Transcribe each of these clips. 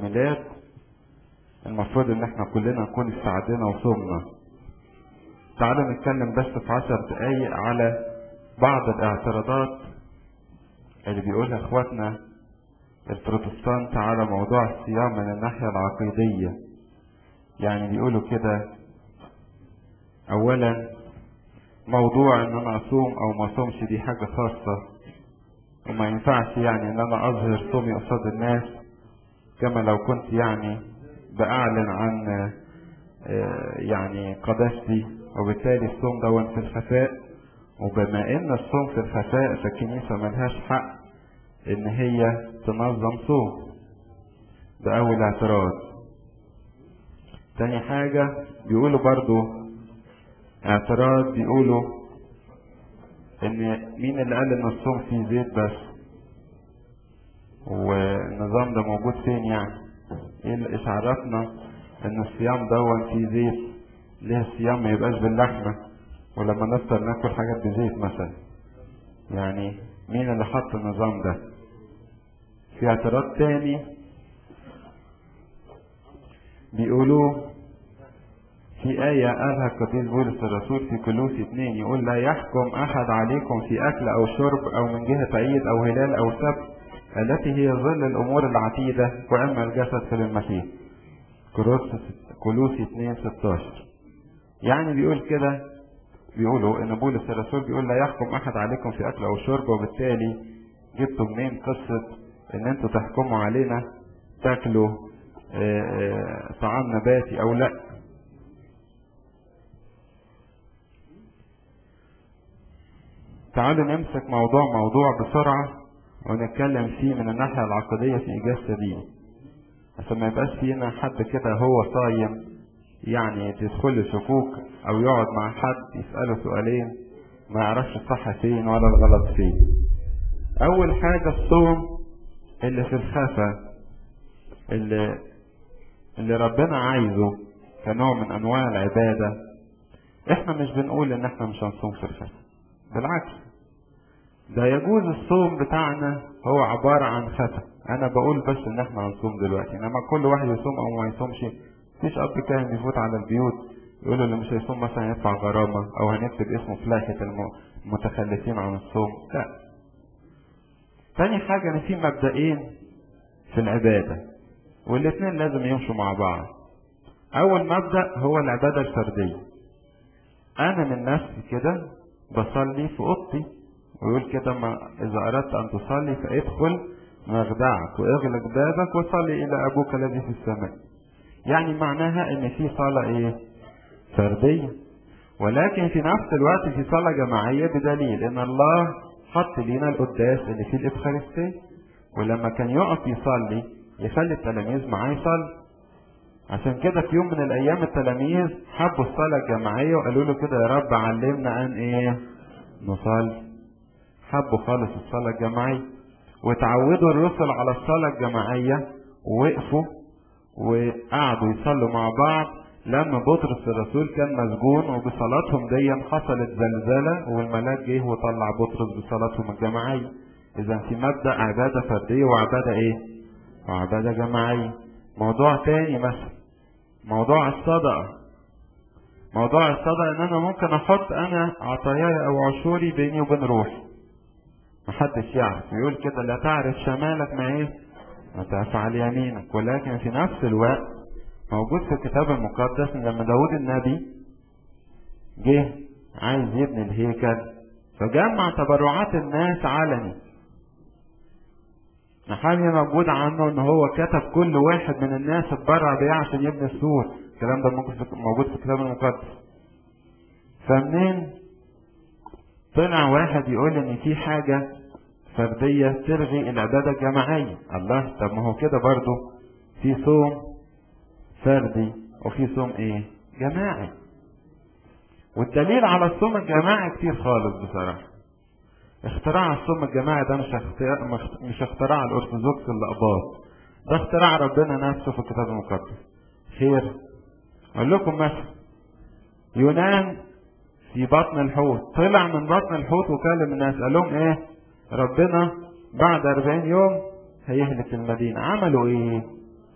الميلاد المفروض ان احنا كلنا نكون استعدينا وصومنا تعالوا نتكلم بس في عشر دقايق على بعض الاعتراضات اللي بيقولها اخواتنا البروتستانت على موضوع الصيام من الناحية العقيدية يعني بيقولوا كده اولا موضوع ان انا اصوم او ما اصومش دي حاجة خاصة وما ينفعش يعني ان انا اظهر صومي قصاد الناس كما لو كنت يعني باعلن عن يعني قداستي وبالتالي الصوم دون في الخفاء وبما ان الصوم في الخفاء فالكنيسة ملهاش حق ان هي تنظم صوم ده اول اعتراض تاني حاجة بيقولوا برضو اعتراض بيقولوا ان مين اللي قال ان الصوم فيه زيت بس والنظام ده موجود فين يعني ايه اللي ايش عرفنا ان الصيام دون فيه زيت ليه الصيام ما يبقاش باللحمة ولما نفطر ناكل حاجات بزيت مثلا يعني مين اللي حط النظام ده في اعتراض تاني بيقولوا في آية قالها القديس بولس الرسول في كلوسي 2 يقول لا يحكم أحد عليكم في أكل أو شرب أو من جهة عيد أو هلال أو سبت التي هي ظل الأمور العتيدة وأما الجسد فللمسيح كلوسي 2 16 يعني بيقول كده بيقولوا ان بولس الرسول بيقول لا يحكم احد عليكم في اكل او شرب وبالتالي جبتوا منين قصة ان انتوا تحكموا علينا تاكلوا طعام نباتي او لا تعالوا نمسك موضوع موضوع بسرعة ونتكلم فيه من الناحية العقدية في إجازة دي عشان ما يبقاش فينا حد كده هو صايم يعني تدخل شكوك أو يقعد مع حد يسأله سؤالين ما يعرفش الصح فين ولا الغلط فين أول حاجة الصوم اللي في الخفا اللي اللي ربنا عايزه كنوع من أنواع العبادة احنا مش بنقول ان احنا مش هنصوم في الخفا بالعكس ده يجوز الصوم بتاعنا هو عبارة عن خفا انا بقول بس ان احنا هنصوم دلوقتي انما كل واحد يصوم او ما يصومش مفيش اب كاهن يفوت على البيوت يقول اللي مش هيصوم مثلا يدفع غرامة او هنكتب اسمه في لائحة المتخلفين عن الصوم لا تاني حاجة ان في مبدئين في العبادة والاثنين لازم يمشوا مع بعض اول مبدأ هو العبادة الفردية انا من نفسي كده بصلي في اوضتي ويقول كده ما اذا اردت ان تصلي فادخل مخدعك واغلق بابك وصلي الى ابوك الذي في السماء يعني معناها ان في صلاة ايه فردية ولكن في نفس الوقت في صلاة جماعية بدليل ان الله حط لينا القداس اللي فيه الافخارستية ولما كان يقف يصلي يخلي التلاميذ معاه يصلي عشان كده في يوم من الايام التلاميذ حبوا الصلاة الجماعية وقالوا له كده يا رب علمنا ان ايه نصلي حبوا خالص الصلاة الجماعية وتعودوا الرسل على الصلاة الجماعية ووقفوا وقعدوا يصلوا مع بعض لما بطرس الرسول كان مسجون وبصلاتهم دي حصلت زلزلة والملاك جه وطلع بطرس بصلاتهم الجماعية اذا في مبدأ عبادة فردية وعبادة ايه وعبادة جماعية موضوع تاني مثلا موضوع الصدقة موضوع الصدقة ان انا ممكن احط انا عطاياي او عشوري بيني وبين روحي محدش يعرف يقول كده لا تعرف شمالك ما ايه ما تفعل يمينك ولكن في نفس الوقت موجود في الكتاب المقدس ان لما داود النبي جه عايز يبني الهيكل فجمع تبرعات الناس علني محامي موجود عنه ان هو كتب كل واحد من الناس اتبرع بيه عشان يبني السور الكلام ده موجود في الكتاب المقدس فمنين طلع واحد يقول ان في حاجة فردية تلغي العبادة الجماعية الله طب ما هو كده برضو في صوم فردي وفي صوم ايه جماعي والدليل على الصوم الجماعي كتير خالص بصراحة اختراع الصوم الجماعي ده مش اختراع مش اختراع الارثوذكس الاباط ده اختراع ربنا نفسه في الكتاب المقدس خير اقول لكم مثلا يونان في بطن الحوت طلع من بطن الحوت وكلم الناس قال لهم ايه ربنا بعد 40 يوم هيهلك المدينة عملوا ايه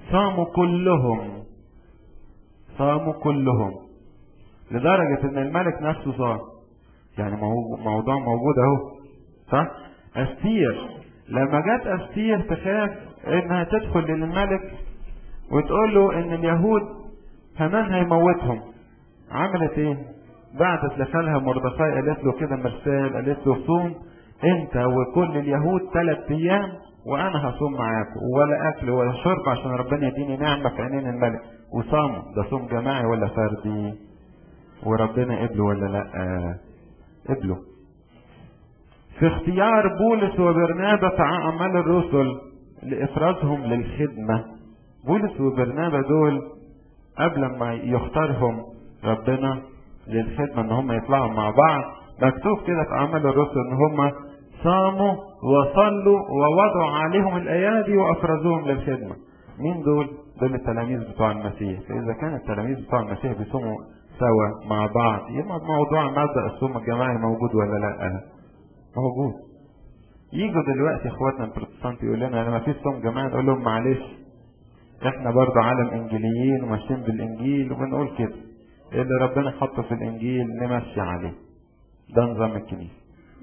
صاموا كلهم صاموا كلهم لدرجة ان الملك نفسه صام يعني موضوع موجود اهو صح استير لما جت استير تخاف انها تدخل للملك وتقول له ان اليهود كمان هيموتهم عملت ايه بعتت لخالها مردخاي قالت له كده مرسال قالت له صوم انت وكل اليهود ثلاث ايام وانا هصوم معاكم ولا اكل ولا شرب عشان ربنا يديني نعمه في عينين الملك وصاموا ده صوم جماعي ولا فردي وربنا قبله ولا لا قبله في اختيار بولس وبرنابا في اعمال الرسل لافرازهم للخدمه بولس وبرنابا دول قبل ما يختارهم ربنا للخدمه ان هم يطلعوا مع بعض مكتوب كده في اعمال الرسل ان هم صاموا وصلوا ووضعوا عليهم الايادي وافرزوهم للخدمه مين دول دول التلاميذ بتوع المسيح فاذا كان التلاميذ بتوع المسيح بيصوموا سوا مع بعض يبقى موضوع مبدا الصوم الجماعي موجود ولا لا موجود يجوا دلوقتي اخواتنا البروتستانت يقول لنا انا ما فيش صوم جماعي نقول لهم معلش احنا برضه عالم انجيليين وماشيين بالانجيل وبنقول كده اللي ربنا حطه في الانجيل نمشي عليه ده نظام الكنيسه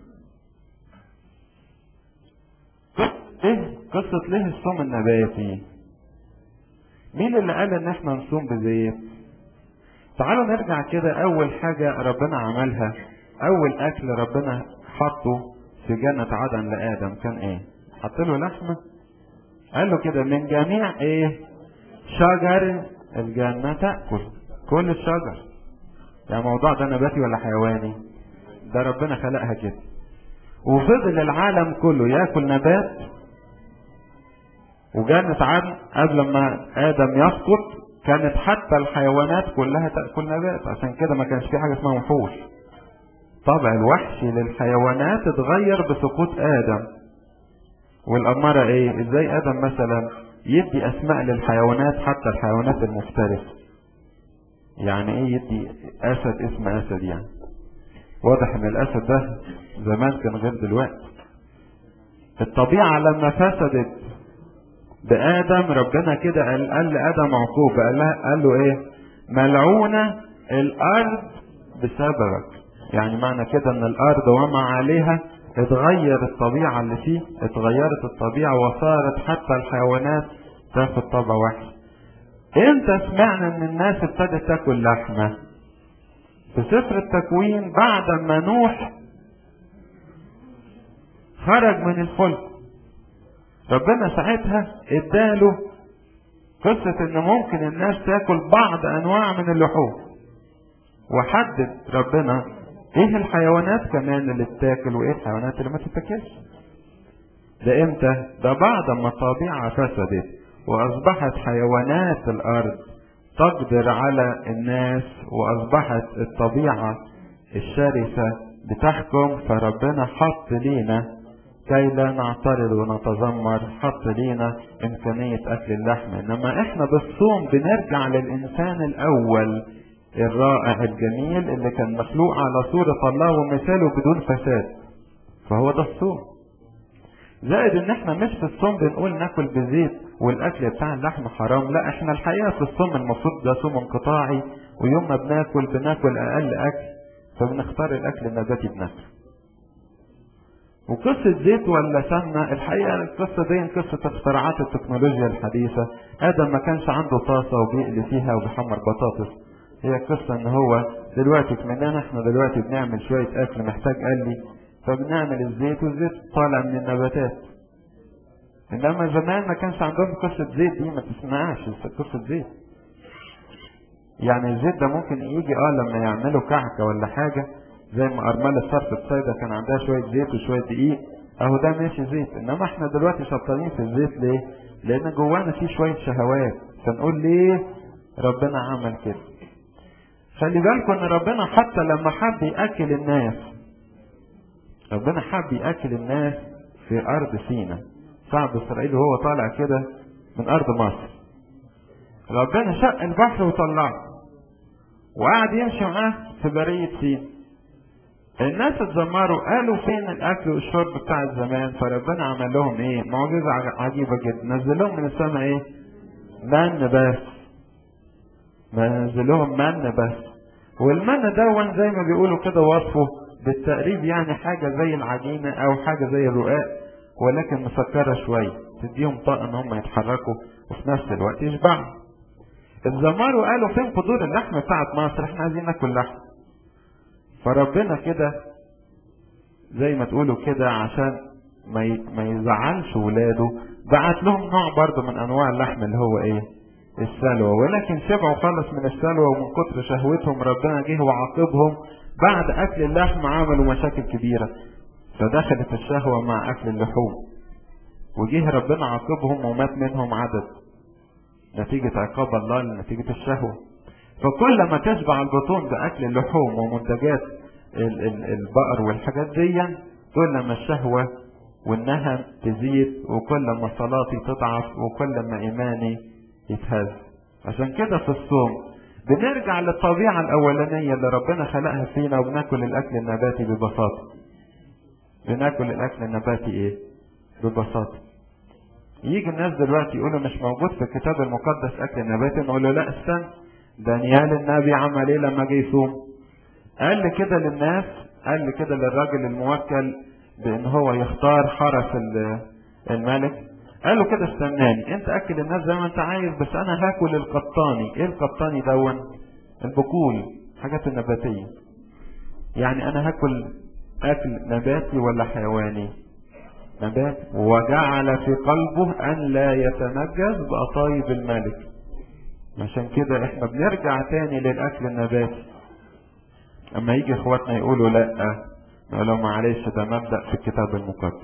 ايه قصة ليه الصوم النباتي مين اللي قال ان احنا نصوم بزيت تعالوا نرجع كده اول حاجة ربنا عملها اول اكل ربنا حطه في جنة عدن لآدم كان ايه حط له لحمة قال له كده من جميع ايه شجر الجنة تأكل كل الشجر يعني الموضوع ده نباتي ولا حيواني ده ربنا خلقها كده وفضل العالم كله ياكل نبات وجنة عدن قبل ما آدم يسقط كانت حتى الحيوانات كلها تأكل نبات عشان كده ما كانش في حاجة اسمها وحوش طبع الوحشي للحيوانات اتغير بسقوط آدم والأمارة ايه ازاي آدم مثلا يدي أسماء للحيوانات حتى الحيوانات المفترسة يعني ايه يدي أسد اسم أسد يعني واضح ان الأسد ده زمان كان غير دلوقتي الطبيعة لما فسدت بآدم ربنا كده قال, قال لآدم عقوبة قال, له قال له ايه ملعونة الأرض بسببك يعني معنى كده ان الأرض وما عليها اتغير الطبيعة اللي فيه اتغيرت الطبيعة وصارت حتى الحيوانات تاخد طبع وحش امتى سمعنا ان الناس ابتدت تاكل لحمة في سفر التكوين بعد ما نوح خرج من الفلك ربنا ساعتها اداله قصة ان ممكن الناس تاكل بعض انواع من اللحوم وحدد ربنا ايه الحيوانات كمان اللي بتاكل وايه الحيوانات اللي ما تتاكلش ده امتى ده بعد ما الطبيعة فسدت واصبحت حيوانات الارض تقدر على الناس واصبحت الطبيعة الشرسة بتحكم فربنا حط لينا كي لا نعترض ونتذمر حط لينا إمكانية أكل اللحم إنما إحنا بالصوم بنرجع للإنسان الأول الرائع الجميل اللي كان مخلوق على صورة الله ومثاله بدون فساد فهو ده الصوم زائد ان احنا مش في الصوم بنقول ناكل بزيت والاكل بتاع اللحم حرام لا احنا الحقيقه في الصوم المفروض ده صوم انقطاعي ويوم ما بناكل بناكل اقل اكل فبنختار الاكل النباتي بنفسه وقصة زيت ولا سمنة الحقيقة القصة دي قصة اختراعات التكنولوجيا الحديثة آدم ما كانش عنده طاسة وبيقلي فيها وبيحمر بطاطس هي قصة ان هو دلوقتي كمننا احنا دلوقتي بنعمل شوية اكل محتاج قلي فبنعمل الزيت والزيت طالع من النباتات انما زمان ما كانش عندهم قصة زيت دي ما تسمعهاش قصة زيت يعني الزيت ده ممكن يجي اه لما يعملوا كعكة ولا حاجة زي ما أرملة صرف الصيدة كان عندها شوية زيت وشوية دقيق أهو ده ماشي زيت إنما إحنا دلوقتي شطارين في الزيت ليه؟ لأن جوانا فيه شوية شهوات فنقول ليه ربنا عمل كده؟ خلي بالكم إن ربنا حتى لما حب يأكل الناس ربنا حب يأكل الناس في أرض سينا شعب إسرائيل وهو طالع كده من أرض مصر ربنا شق البحر وطلعه وقعد يمشي معاه في برية سينا الناس اتذمروا قالوا فين الاكل والشرب بتاع زمان فربنا عمل لهم ايه معجزه عجيبه جدا نزل لهم من السماء ايه من بس ما نزل لهم من بس والمن ده زي ما بيقولوا كده وصفه بالتقريب يعني حاجة زي العجينة أو حاجة زي الرقاق ولكن مسكرة شوية تديهم طاقة إن هم يتحركوا وفي نفس الوقت يشبعوا. الزمار قالوا فين قدور اللحم بتاعت مصر احنا عايزين ناكل لحم. فربنا كده زي ما تقولوا كده عشان ما ما يزعلش ولاده بعت لهم نوع برضه من انواع اللحم اللي هو ايه؟ السلوى ولكن شبعوا خالص من السلوى ومن كتر شهوتهم ربنا جه وعاقبهم بعد اكل اللحم عملوا مشاكل كبيره فدخلت الشهوه مع اكل اللحوم وجه ربنا عاقبهم ومات منهم عدد نتيجة عقاب الله لنتيجة الشهوة فكل ما تشبع البطون بأكل اللحوم ومنتجات البقر والحاجات دي كل ما الشهوة والنهم تزيد وكل ما صلاتي تضعف وكل ما إيماني يتهز عشان كده في الصوم بنرجع للطبيعة الأولانية اللي ربنا خلقها فينا وبناكل الأكل النباتي ببساطة بناكل الأكل النباتي إيه؟ ببساطة يجي الناس دلوقتي يقولوا مش موجود في الكتاب المقدس أكل نباتي نقول له لا استنى دانيال النبي عمل إيه لما جه يصوم؟ قال لي كده للناس قال لي كده للراجل الموكل بإن هو يختار حرس الملك قال له كده استناني انت اكل الناس زي ما انت عايز بس انا هاكل القطاني ايه القطاني دون البقول حاجات النباتية يعني انا هاكل اكل نباتي ولا حيواني نبات وجعل في قلبه ان لا يتنجس بقطايب الملك عشان كده احنا بنرجع تاني للاكل النباتي اما يجي اخواتنا يقولوا لا نقول لهم معلش ده مبدأ في الكتاب المقدس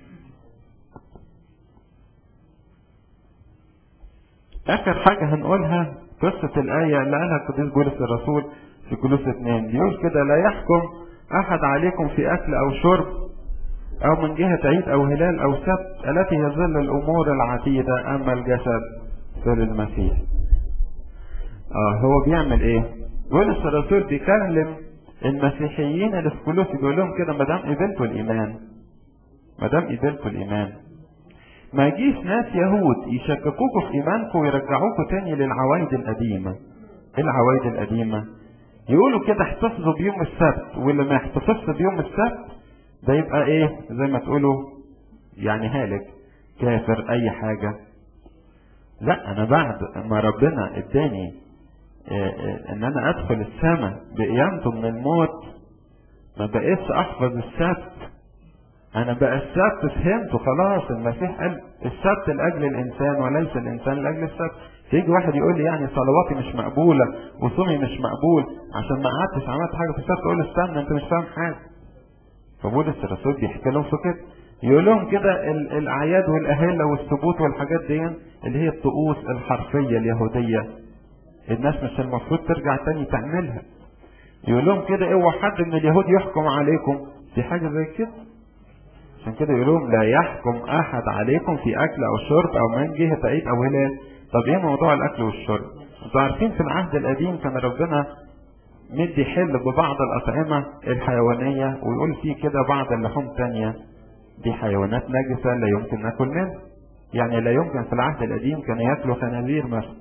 اخر حاجة هنقولها قصة الآية اللي قالها القديس بولس الرسول في كلوس اتنين بيقول كده لا يحكم أحد عليكم في أكل أو شرب أو من جهة عيد أو هلال أو سبت التي يظل الأمور العتيدة أما الجسد فللمسيح. آه هو بيعمل إيه؟ بولس الرسول بيكلم المسيحيين اللي في كلوس بيقول لهم كده ما دام قبلتوا الإيمان ما دام قبلتوا الإيمان ما يجيش ناس يهود يشككوكوا في ايمانكم ويرجعوكوا تاني للعوايد القديمه ايه العوايد القديمه يقولوا كده احتفظوا بيوم السبت واللي ما يحتفظش بيوم السبت ده يبقى ايه زي ما تقولوا يعني هالك كافر اي حاجه لا انا بعد ما ربنا اداني ان انا ادخل السماء بقيامته من الموت ما بقيتش احفظ السبت انا بقى السبت فهمته خلاص المسيح قال السبت لاجل الانسان وليس الانسان لاجل السبت تيجي واحد يقول لي يعني صلواتي مش مقبوله وصومي مش مقبول عشان ما قعدتش عملت حاجه في السبت اقول له استنى انت مش فاهم حاجه فبولس الرسول بيحكي لهم في كده يقول لهم كده الاعياد والاهله والسبوت والحاجات دي اللي هي الطقوس الحرفيه اليهوديه الناس مش المفروض ترجع تاني تعملها يقول لهم كده اوعى حد من اليهود يحكم عليكم في حاجه زي كده عشان كده يقول لهم لا يحكم احد عليكم في اكل او شرب او من جهه عيد او هلال طب ايه موضوع الاكل والشرب انتوا عارفين في العهد القديم كان ربنا مدي حل ببعض الاطعمه الحيوانيه ويقول فيه كده بعض اللحوم تانية دي حيوانات نجسه لا يمكن ناكل منها يعني لا يمكن في العهد القديم كان ياكلوا خنازير مثلا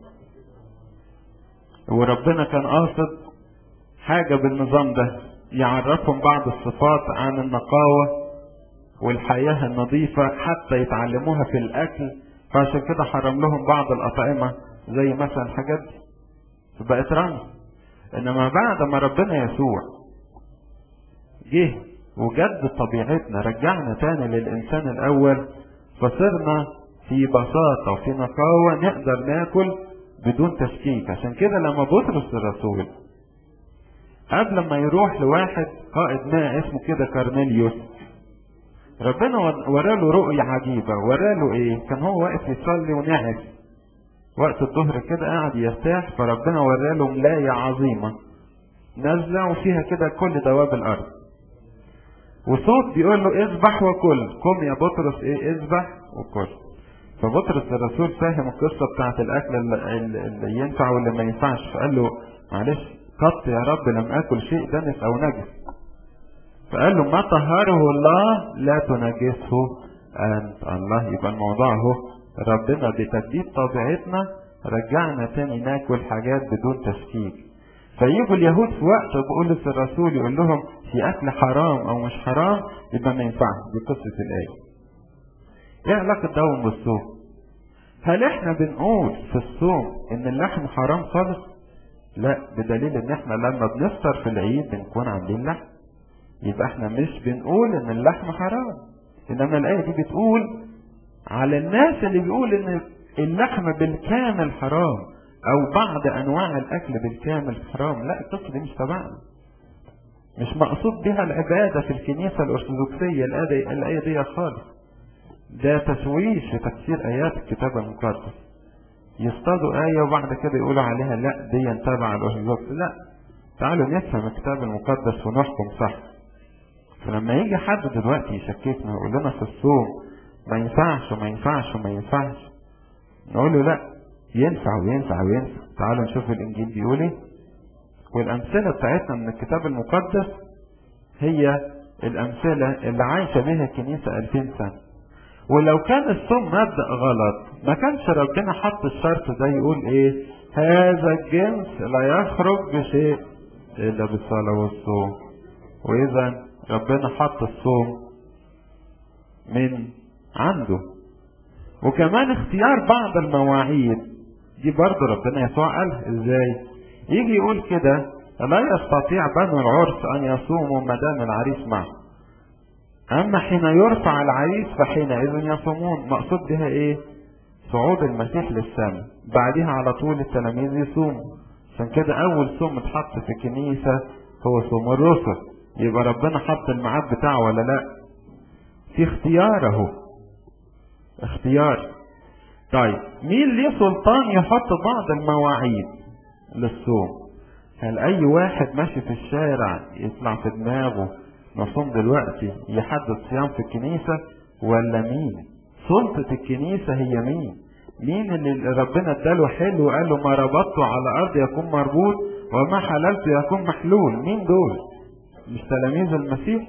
وربنا كان قاصد حاجه بالنظام ده يعرفهم بعض الصفات عن النقاوه والحياة النظيفة حتى يتعلموها في الأكل فعشان كده حرم لهم بعض الأطعمة زي مثلا الحاجات دي بقت رمز إنما بعد ما ربنا يسوع جه وجد طبيعتنا رجعنا تاني للإنسان الأول فصرنا في بساطة وفي نقاوة نقدر ناكل بدون تشكيك عشان كده لما بطرس الرسول قبل ما يروح لواحد قائد ما اسمه كده كارنيليوس ربنا وراله رؤية عجيبة وراله ايه كان هو واقف يصلي ونعس وقت الظهر كده قاعد يرتاح فربنا وراله ملاية عظيمة نازلة وفيها كده كل دواب الأرض وصوت بيقول له اذبح وكل قم يا بطرس ايه اذبح وكل فبطرس الرسول فاهم القصة بتاعت الأكل اللي, اللي ينفع واللي ما ينفعش فقال له معلش قط يا رب لم أكل شيء دنس أو نجس فقال له ما طهره الله لا تنجسه أنت الله يبقى الموضوع اهو ربنا بتجديد طبيعتنا رجعنا تاني ناكل حاجات بدون تشكيك فيجوا اليهود في وقت بولس الرسول يقول لهم في اكل حرام او مش حرام يبقى ما ينفعش دي قصه الايه ايه علاقه ده بالصوم هل احنا بنقول في الصوم ان اللحم حرام خالص لا بدليل ان احنا لما بنفطر في العيد بنكون عاملين لحم يبقى احنا مش بنقول ان اللحم حرام انما الايه دي بتقول على الناس اللي بيقول ان اللحم بالكامل حرام او بعض انواع الاكل بالكامل حرام لا القصه دي مش تبعنا مش مقصود بها العباده في الكنيسه الارثوذكسيه الايه الايه دي خالص ده تشويش في تفسير ايات الكتاب المقدس يصطادوا ايه وبعد كده يقولوا عليها لا دي تبع الارثوذكس لا تعالوا نفهم الكتاب المقدس ونحكم صح فلما يجي حد دلوقتي يشككنا ويقول لنا في الصوم ما ينفعش وما ينفعش وما ينفعش نقول له لا ينفع وينفع وينفع تعالوا نشوف الانجيل بيقول ايه والامثله بتاعتنا من الكتاب المقدس هي الامثله اللي عايشه بها الكنيسه 2000 سنه ولو كان الصوم مبدا غلط ما كانش ربنا حط الشرط ده يقول ايه هذا الجنس لا يخرج بشيء الا بالصلاه والصوم واذا ربنا حط الصوم من عنده وكمان اختيار بعض المواعيد دي برضه ربنا يسوع قالها ازاي يجي يقول كده لا يستطيع بنو العرس ان يصوموا ما دام العريس معه اما حين يرفع العريس فحينئذ يصومون مقصود بها ايه صعود المسيح للسماء بعدها على طول التلاميذ يصوموا عشان كده اول صوم اتحط في الكنيسه هو صوم الرسل يبقى ربنا حط الميعاد بتاعه ولا لا في اختيار اهو اختيار طيب مين ليه سلطان يحط بعض المواعيد للصوم هل اي واحد ماشي في الشارع يطلع في دماغه نصوم دلوقتي يحدد صيام في الكنيسة ولا مين سلطة الكنيسة هي مين مين اللي ربنا اداله حلو وقال له ما ربطته على الارض يكون مربوط وما حللته يكون محلول مين دول مش تلاميذ المسيح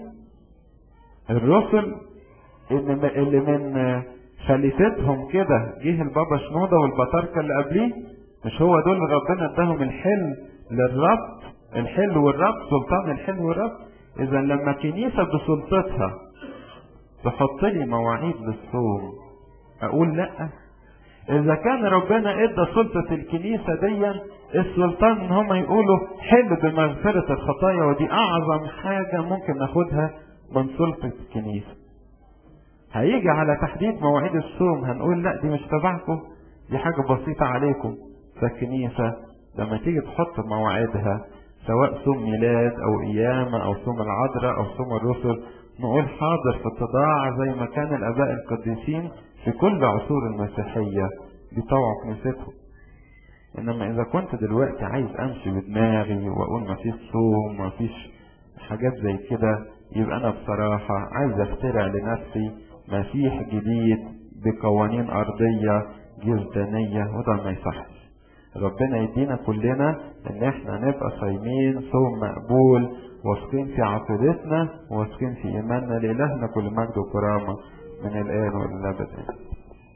الرسل اللي من خليفتهم كده جه البابا شنودة والبطاركة اللي قبليه مش هو دول اللي ربنا اداهم الحل للربط الحل والربط سلطان الحل والربط اذا لما كنيسة بسلطتها تحط لي مواعيد للصوم اقول لا اذا كان ربنا ادى سلطة الكنيسة دي السلطان ان هم يقولوا حل بمغفرة الخطايا ودي اعظم حاجة ممكن ناخدها من سلطة الكنيسة هيجي على تحديد مواعيد الصوم هنقول لا دي مش تبعكم دي حاجة بسيطة عليكم فالكنيسة لما تيجي تحط مواعيدها سواء صوم ميلاد او قيامة او صوم العذراء او صوم الرسل نقول حاضر في اتضاع زي ما كان الاباء القديسين في كل عصور المسيحية بيطوعوا كنيستهم انما اذا كنت دلوقتي عايز امشي بدماغي واقول مفيش صوم مفيش حاجات زي كده يبقى انا بصراحة عايز اخترع لنفسي مسيح جديد بقوانين ارضية جسدانية وده ما يصحش ربنا يدينا كلنا ان احنا نبقى صايمين صوم مقبول واثقين في عقيدتنا واثقين في ايماننا لالهنا كل مجد وكرامه من الان والى الابد